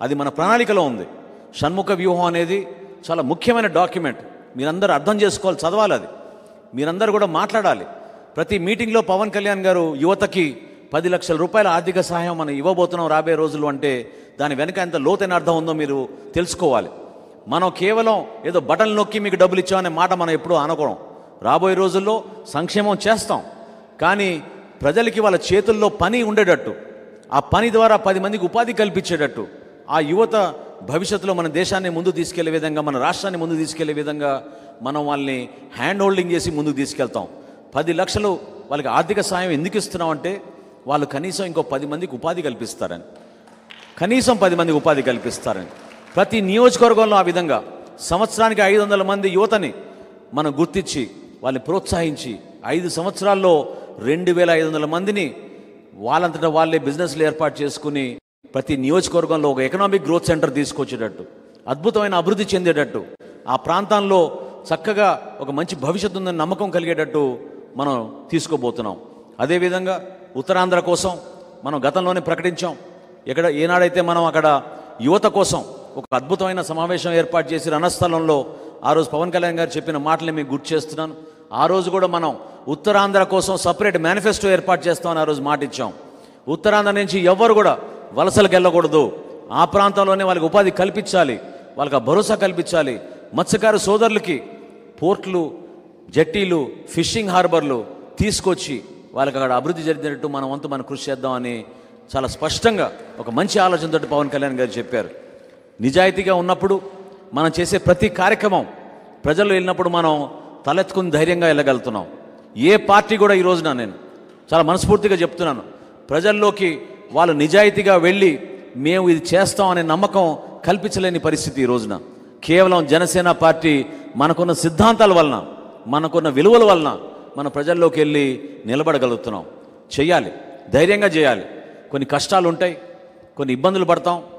అది మన ప్రణాళికలో ఉంది షణ్ముఖ వ్యూహం అనేది చాలా ముఖ్యమైన డాక్యుమెంట్ మీరందరూ అర్థం చేసుకోవాలి చదవాలి అది మీరందరూ కూడా మాట్లాడాలి ప్రతి మీటింగ్లో పవన్ కళ్యాణ్ గారు యువతకి పది లక్షల రూపాయల ఆర్థిక సహాయం మనం ఇవ్వబోతున్నాం రాబోయే రోజులు అంటే దాని వెనుక ఎంత లోతైన అర్థం ఉందో మీరు తెలుసుకోవాలి మనం కేవలం ఏదో బటన్ నొక్కి మీకు డబ్బులు ఇచ్చామనే మాట మనం ఎప్పుడూ అనుకోవడం రాబోయే రోజుల్లో సంక్షేమం చేస్తాం కానీ ప్రజలకి వాళ్ళ చేతుల్లో పని ఉండేటట్టు ఆ పని ద్వారా పది మందికి ఉపాధి కల్పించేటట్టు ఆ యువత భవిష్యత్తులో మన దేశాన్ని ముందు తీసుకెళ్లే విధంగా మన రాష్ట్రాన్ని ముందు తీసుకెళ్లే విధంగా మనం వాళ్ళని హ్యాండ్ హోల్డింగ్ చేసి ముందుకు తీసుకెళ్తాం పది లక్షలు వాళ్ళకి ఆర్థిక సాయం ఎందుకు ఇస్తున్నామంటే వాళ్ళు కనీసం ఇంకో పది మందికి ఉపాధి కల్పిస్తారని కనీసం పది మందికి ఉపాధి కల్పిస్తారని ప్రతి నియోజకవర్గంలో ఆ విధంగా సంవత్సరానికి ఐదు వందల మంది యువతని మనం గుర్తించి వాళ్ళని ప్రోత్సహించి ఐదు సంవత్సరాల్లో రెండు వేల ఐదు వందల మందిని వాళ్ళంతటా వాళ్ళే బిజినెస్లు ఏర్పాటు చేసుకుని ప్రతి నియోజకవర్గంలో ఒక ఎకనామిక్ గ్రోత్ సెంటర్ తీసుకొచ్చేటట్టు అద్భుతమైన అభివృద్ధి చెందేటట్టు ఆ ప్రాంతాల్లో చక్కగా ఒక మంచి భవిష్యత్తు ఉందని నమ్మకం కలిగేటట్టు మనం తీసుకోబోతున్నాం అదేవిధంగా ఉత్తరాంధ్ర కోసం మనం గతంలోనే ప్రకటించాం ఎక్కడ ఏనాడైతే మనం అక్కడ యువత కోసం ఒక అద్భుతమైన సమావేశం ఏర్పాటు చేసి రణస్థలంలో ఆ రోజు పవన్ కళ్యాణ్ గారు చెప్పిన మాటలు మీకు గుర్తు చేస్తున్నాను ఆ రోజు కూడా మనం ఉత్తరాంధ్ర కోసం సపరేట్ మేనిఫెస్టో ఏర్పాటు చేస్తామని ఆ రోజు మాట ఇచ్చాం ఉత్తరాంధ్ర నుంచి ఎవ్వరు కూడా వలసలకు వెళ్ళకూడదు ఆ ప్రాంతంలోనే వాళ్ళకి ఉపాధి కల్పించాలి వాళ్ళకి ఆ భరోసా కల్పించాలి మత్స్యకారు సోదరులకి పోర్ట్లు జట్టీలు ఫిషింగ్ హార్బర్లు తీసుకొచ్చి వాళ్ళకి అక్కడ అభివృద్ధి జరిగినట్టు మనం వంతు మనం కృషి చేద్దామని చాలా స్పష్టంగా ఒక మంచి ఆలోచనతో పవన్ కళ్యాణ్ గారు చెప్పారు నిజాయితీగా ఉన్నప్పుడు మనం చేసే ప్రతి కార్యక్రమం ప్రజలు వెళ్ళినప్పుడు మనం తలెత్తుకుని ధైర్యంగా వెళ్ళగలుగుతున్నాం ఏ పార్టీ కూడా ఈ రోజున నేను చాలా మనస్ఫూర్తిగా చెప్తున్నాను ప్రజల్లోకి వాళ్ళు నిజాయితీగా వెళ్ళి మేము ఇది చేస్తాం అనే నమ్మకం కల్పించలేని పరిస్థితి ఈ రోజున కేవలం జనసేన పార్టీ మనకున్న సిద్ధాంతాల వలన మనకున్న విలువల వలన మన ప్రజల్లోకి వెళ్ళి నిలబడగలుగుతున్నాం చేయాలి ధైర్యంగా చేయాలి కొన్ని కష్టాలు ఉంటాయి కొన్ని ఇబ్బందులు పడతాం